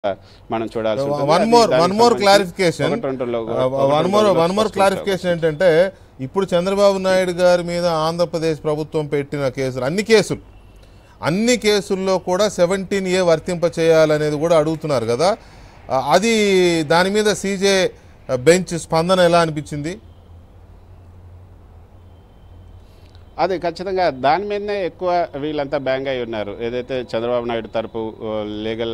మనం చూడాల్సి ఉంటుంది. వన్ అది మోర్ దానికి వన్ మోర్ సంబంధించి క్లారిఫికేషన్ ఒకటి రెండులో వన్ ఒకటి మోర్ రెండులో వన్ మోర్ స్పష్టం క్లారిఫికేషన్ ఏంటంటే ఇప్పుడు చంద్రబాబు నాయుడు గారి మీద ఆంధ్రప్రదేశ్ ప్రభుత్వం పెట్టిన కేసులు అన్ని కేసులు అన్ని కేసుల్లో కూడా సెవెంటీన్ ఏ వర్తింప చేయాలనేది కూడా అడుగుతున్నారు కదా ఆ, అది దాని మీద సీజే బెంచ్ స్పందన ఎలా అనిపించింది అది ఖచ్చితంగా దాని మీదనే ఎక్కువ వీళ్ళంతా బ్యాంగ్ అయి ఉన్నారు ఏదైతే చంద్రబాబు నాయుడు తరపు లీగల్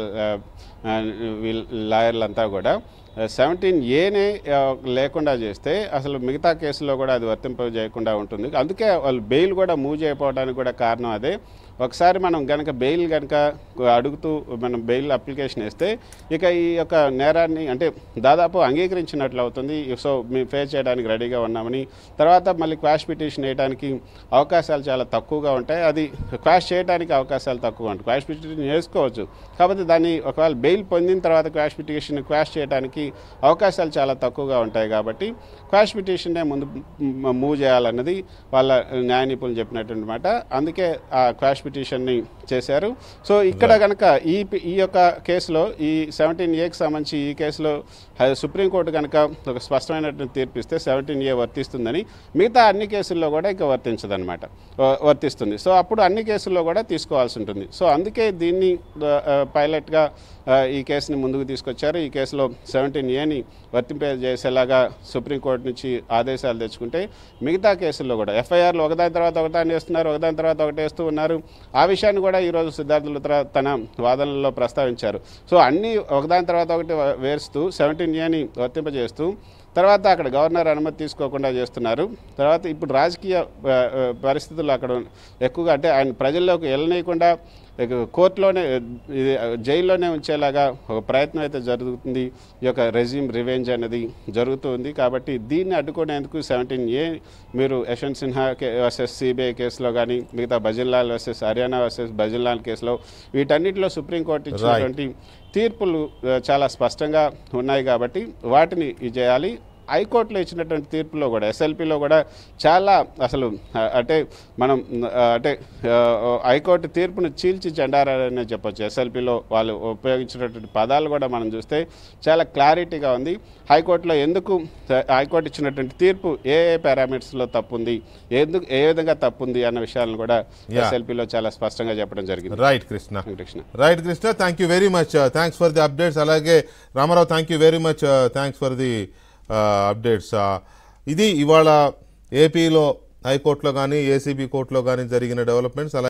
వీళ్ళ లాయర్లంతా కూడా సెవెంటీన్ ఏనే లేకుండా చేస్తే అసలు మిగతా కేసుల్లో కూడా అది వర్తింప చేయకుండా ఉంటుంది అందుకే వాళ్ళు బెయిల్ కూడా మూవ్ చేయకపోవడానికి కూడా కారణం అదే ఒకసారి మనం గనక బెయిల్ కనుక అడుగుతూ మనం బెయిల్ అప్లికేషన్ వేస్తే ఇక ఈ యొక్క నేరాన్ని అంటే దాదాపు అంగీకరించినట్లు అవుతుంది సో మేము ఫేస్ చేయడానికి రెడీగా ఉన్నామని తర్వాత మళ్ళీ క్వాష్ పిటిషన్ వేయడానికి అవకాశాలు చాలా తక్కువగా ఉంటాయి అది క్వాష్ చేయడానికి అవకాశాలు తక్కువ ఉంటాయి క్వాష్ పిటిషన్ వేసుకోవచ్చు కాకపోతే దాన్ని ఒకవేళ బెయిల్ పొందిన తర్వాత క్వాష్ పిటిషన్ క్వాష్ చేయడానికి అవకాశాలు చాలా తక్కువగా ఉంటాయి కాబట్టి క్వాష్ పిటిషన్నే ముందు మ్, మూవ్ చేయాలన్నది వాళ్ళ న్యాయ నిపుణులు చెప్పినటువంటి మాట అందుకే ఆ క్వాష్ పిటిషన్ని చేశారు సో ఇక్కడ కనుక ఈ పి- ఈ యొక్క కేసులో ఈ సెవెంటీన్ ఏకి సంబంధించి ఈ కేసులో హై- సుప్రీంకోర్టు కనుక ఒక స్పష్టమైనటువంటి తీర్పు ఇస్తే సెవెంటీన్ ఏ వర్తిస్తుందని మిగతా అన్ని కేసుల్లో కూడా ఇక వర్తించదనమాట వ- వర్తిస్తుంది సో అప్పుడు అన్ని కేసుల్లో కూడా తీసుకోవాల్సి ఉంటుంది సో అందుకే దీన్ని ఆ, ఆ, పైలట్గా ఆ, ఈ కేసుని ముందుకు తీసుకొచ్చారు ఈ కేసులో సెవెంటీన్ ఏని వర్తింపజేసేలాగా సుప్రీంకోర్టు నుంచి ఆదేశాలు తెచ్చుకుంటే మిగతా కేసుల్లో కూడా ఎఫ్ఐఆర్లు ఒకదాని తర్వాత ఒకదాన్ని వేస్తున్నారు ఒకదాని తర్వాత ఒకటి వేస్తూ ఉన్నారు ఆ విషయాన్ని కూడా ఈరోజు సిద్ధార్థ లుత్రా తన వాదనలో ప్రస్తావించారు సో అన్ని ఒకదాని తర్వాత ఒకటి వేస్తూ సెవెంటీన్ ఏని వర్తింపజేస్తూ తర్వాత అక్కడ గవర్నర్ అనుమతి తీసుకోకుండా చేస్తున్నారు తర్వాత ఇప్పుడు రాజకీయ ఆ, ఆ, పరిస్థితులు అక్కడ ఎక్కువగా అంటే ఆయన ప్రజల్లోకి వెళ్ళనీయకుండా ఇక కోర్టులోనే ఇది జైల్లోనే ఉంచేలాగా ఒక ప్రయత్నం అయితే జరుగుతుంది ఈ యొక్క రెజ్యూమ్ రివెంజ్ అనేది జరుగుతుంది కాబట్టి దీన్ని అడ్డుకునేందుకు సెవెంటీన్ ఏ మీరు యశ్వంత్ సిన్హా వర్సెస్ సిబిఐ కేసులో కానీ మిగతా భజన్లాల్ వర్సెస్ హర్యానా వర్సెస్ భజన్లాల్ కేసులో వీటన్నిటిలో సుప్రీంకోర్టు ఇచ్చినటువంటి తీర్పులు ఆ, చాలా స్పష్టంగా ఉన్నాయి కాబట్టి వాటిని ఇది చేయాలి హైకోర్టులో ఇచ్చినటువంటి తీర్పులో కూడా ఎస్ఎల్పిలో కూడా చాలా అసలు ఆ, అంటే మనం ఆ, అంటే ఆ, హైకోర్టు తీర్పును చీల్చి చెండారనే చెప్పొచ్చు ఎస్ఎల్పిలో వాళ్ళు ఉపయోగించినటువంటి పదాలు కూడా మనం చూస్తే చాలా క్లారిటీగా ఉంది హైకోర్టులో ఎందుకు ఆ, హైకోర్టు ఇచ్చినటువంటి తీర్పు ఏ ఏ పారామీటర్స్లో తప్పు ఉంది ఎందుకు ఏ విధంగా తప్పు ఉంది అన్న విషయాలను కూడా Yeah. ఎస్ఎల్పిలో చాలా స్పష్టంగా చెప్పడం జరిగింది right Krishna Venkatakrishna right Krishna thank you very much thanks for the updates అలాగే Ramarao thank you very much thanks for the updates ఇది ఇవాళ ఏపీలో హైకోర్టులో కానీ ఏసీబీ కోర్టులో కానీ జరిగిన డెవలప్మెంట్స్ అలాగే